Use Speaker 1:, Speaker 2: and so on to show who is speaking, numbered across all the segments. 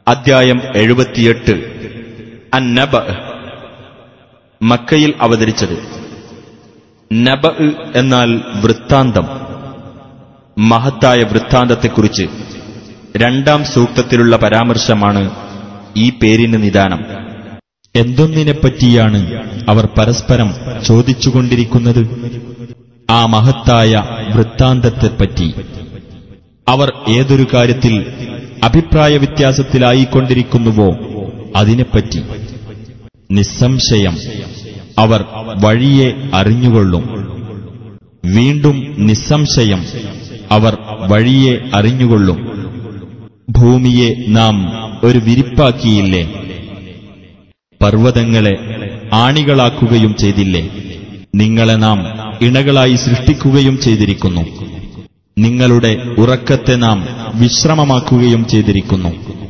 Speaker 1: അദ്ധ്യായം എഴുപത്തിയെട്ട് അന്നബ മക്കയിൽ അവതരിച്ചത് നബ എന്നാൽ വൃത്താന്തം മഹത്തായ വൃത്താന്തത്തെക്കുറിച്ച് രണ്ടാം സൂക്തത്തിലുള്ള പരാമർശമാണ് ഈ പേരിന് നിദാനം
Speaker 2: എന്തൊന്നിനെപ്പറ്റിയാണ് അവർ പരസ്പരം ചോദിച്ചുകൊണ്ടിരിക്കുന്നത് ആ മഹത്തായ വൃത്താന്തത്തെപ്പറ്റി അവർ ഏതൊരു കാര്യത്തിൽ അഭിപ്രായ വ്യത്യാസത്തിലായിക്കൊണ്ടിരിക്കുന്നുവോ അതിനെപ്പറ്റി നിസ്സംശയം അവർ വഴിയെ അറിഞ്ഞുകൊള്ളും വീണ്ടും നിസ്സംശയം അവർ വഴിയെ അറിഞ്ഞുകൊള്ളും ഭൂമിയെ നാം ഒരു വിരിപ്പാക്കിയില്ലേ പർവ്വതങ്ങളെ ആണികളാക്കുകയും ചെയ്തില്ലേ നിങ്ങളെ നാം ഇണകളായി സൃഷ്ടിക്കുകയും ചെയ്തിരിക്കുന്നു നിങ്ങളുടെ ഉറക്കത്തെ നാം വിശ്രമമാക്കുകയും ചെയ്തിരിക്കുന്നു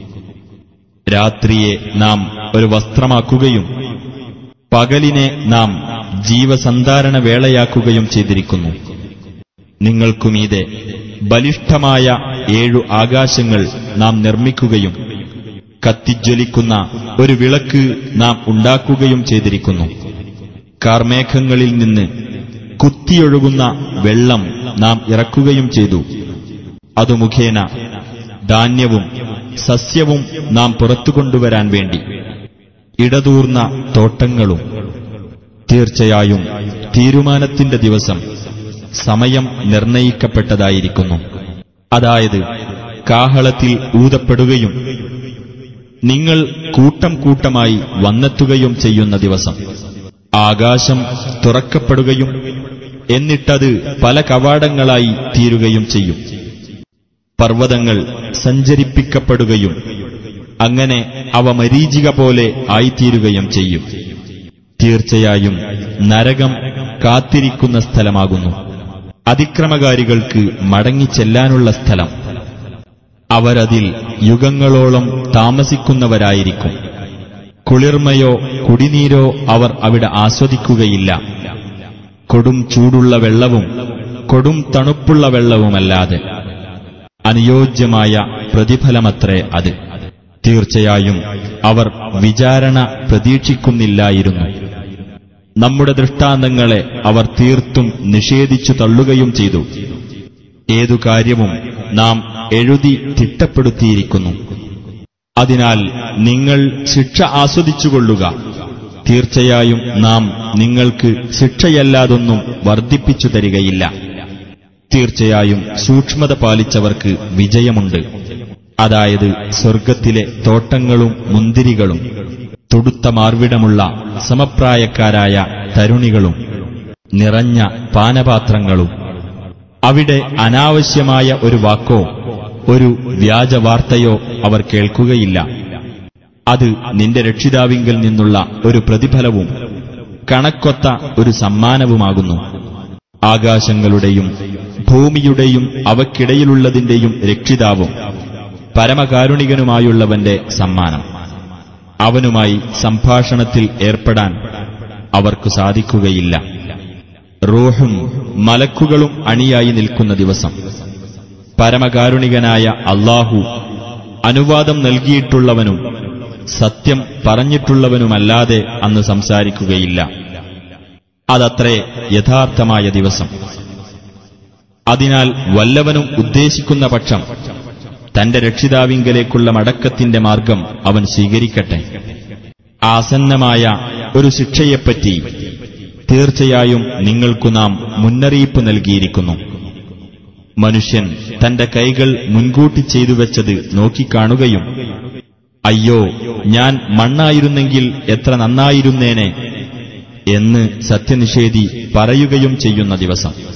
Speaker 2: രാത്രിയെ നാം ഒരു വസ്ത്രമാക്കുകയും പകലിനെ നാം ജീവസന്ധാരണ വേളയാക്കുകയും ചെയ്തിരിക്കുന്നു നിങ്ങൾക്കുമീതെ ബലിഷ്ഠമായ ഏഴു ആകാശങ്ങൾ നാം നിർമ്മിക്കുകയും കത്തിജ്വലിക്കുന്ന ഒരു വിളക്ക് നാം ഉണ്ടാക്കുകയും ചെയ്തിരിക്കുന്നു കാർമേഘങ്ങളിൽ നിന്ന് കുത്തിയൊഴുകുന്ന വെള്ളം നാം ഇറക്കുകയും ചെയ്തു അതു മുഖേന ധാന്യവും സസ്യവും നാം പുറത്തുകൊണ്ടുവരാൻ വേണ്ടി ഇടതൂർന്ന തോട്ടങ്ങളും തീർച്ചയായും തീരുമാനത്തിന്റെ ദിവസം സമയം നിർണയിക്കപ്പെട്ടതായിരിക്കുന്നു അതായത് കാഹളത്തിൽ ഊതപ്പെടുകയും നിങ്ങൾ കൂട്ടം കൂട്ടമായി വന്നെത്തുകയും ചെയ്യുന്ന ദിവസം ആകാശം തുറക്കപ്പെടുകയും എന്നിട്ടത് പല കവാടങ്ങളായി തീരുകയും ചെയ്യും പർവ്വതങ്ങൾ സഞ്ചരിപ്പിക്കപ്പെടുകയും അങ്ങനെ അവ മരീചിക പോലെ ആയിത്തീരുകയും ചെയ്യും തീർച്ചയായും നരകം കാത്തിരിക്കുന്ന സ്ഥലമാകുന്നു അതിക്രമകാരികൾക്ക് മടങ്ങിച്ചെല്ലാനുള്ള സ്ഥലം അവരതിൽ യുഗങ്ങളോളം താമസിക്കുന്നവരായിരിക്കും കുളിർമയോ കുടിനീരോ അവർ അവിടെ ആസ്വദിക്കുകയില്ല കൊടും ചൂടുള്ള വെള്ളവും കൊടും തണുപ്പുള്ള വെള്ളവുമല്ലാതെ അനുയോജ്യമായ പ്രതിഫലമത്രേ അത് തീർച്ചയായും അവർ വിചാരണ പ്രതീക്ഷിക്കുന്നില്ലായിരുന്നു നമ്മുടെ ദൃഷ്ടാന്തങ്ങളെ അവർ തീർത്തും നിഷേധിച്ചു തള്ളുകയും ചെയ്തു ഏതു കാര്യവും നാം എഴുതി തിട്ടപ്പെടുത്തിയിരിക്കുന്നു അതിനാൽ നിങ്ങൾ ശിക്ഷ ആസ്വദിച്ചുകൊള്ളുക തീർച്ചയായും നാം നിങ്ങൾക്ക് ശിക്ഷയല്ലാതൊന്നും വർദ്ധിപ്പിച്ചു തരികയില്ല തീർച്ചയായും സൂക്ഷ്മത പാലിച്ചവർക്ക് വിജയമുണ്ട് അതായത് സ്വർഗത്തിലെ തോട്ടങ്ങളും മുന്തിരികളും തുടുത്ത മാർവിടമുള്ള സമപ്രായക്കാരായ തരുണികളും നിറഞ്ഞ പാനപാത്രങ്ങളും അവിടെ അനാവശ്യമായ ഒരു വാക്കോ ഒരു വ്യാജവാർത്തയോ അവർ കേൾക്കുകയില്ല അത് നിന്റെ രക്ഷിതാവിങ്കിൽ നിന്നുള്ള ഒരു പ്രതിഫലവും കണക്കൊത്ത ഒരു സമ്മാനവുമാകുന്നു ആകാശങ്ങളുടെയും ഭൂമിയുടെയും അവക്കിടയിലുള്ളതിന്റെയും രക്ഷിതാവും പരമകാരുണികനുമായുള്ളവന്റെ സമ്മാനം അവനുമായി സംഭാഷണത്തിൽ ഏർപ്പെടാൻ അവർക്ക് സാധിക്കുകയില്ല റൂഹും മലക്കുകളും അണിയായി നിൽക്കുന്ന ദിവസം പരമകാരുണികനായ അള്ളാഹു അനുവാദം നൽകിയിട്ടുള്ളവനും സത്യം പറഞ്ഞിട്ടുള്ളവനുമല്ലാതെ അന്ന് സംസാരിക്കുകയില്ല അതത്രേ യഥാർത്ഥമായ ദിവസം അതിനാൽ വല്ലവനും ഉദ്ദേശിക്കുന്ന പക്ഷം തന്റെ രക്ഷിതാവിങ്കലേക്കുള്ള മടക്കത്തിന്റെ മാർഗം അവൻ സ്വീകരിക്കട്ടെ ആസന്നമായ ഒരു ശിക്ഷയെപ്പറ്റി തീർച്ചയായും നിങ്ങൾക്കു നാം മുന്നറിയിപ്പ് നൽകിയിരിക്കുന്നു മനുഷ്യൻ തന്റെ കൈകൾ മുൻകൂട്ടി ചെയ്തു വെച്ചത് നോക്കിക്കാണുകയും അയ്യോ ഞാൻ മണ്ണായിരുന്നെങ്കിൽ എത്ര നന്നായിരുന്നേനെ എന്ന് സത്യനിഷേധി പറയുകയും ചെയ്യുന്ന ദിവസം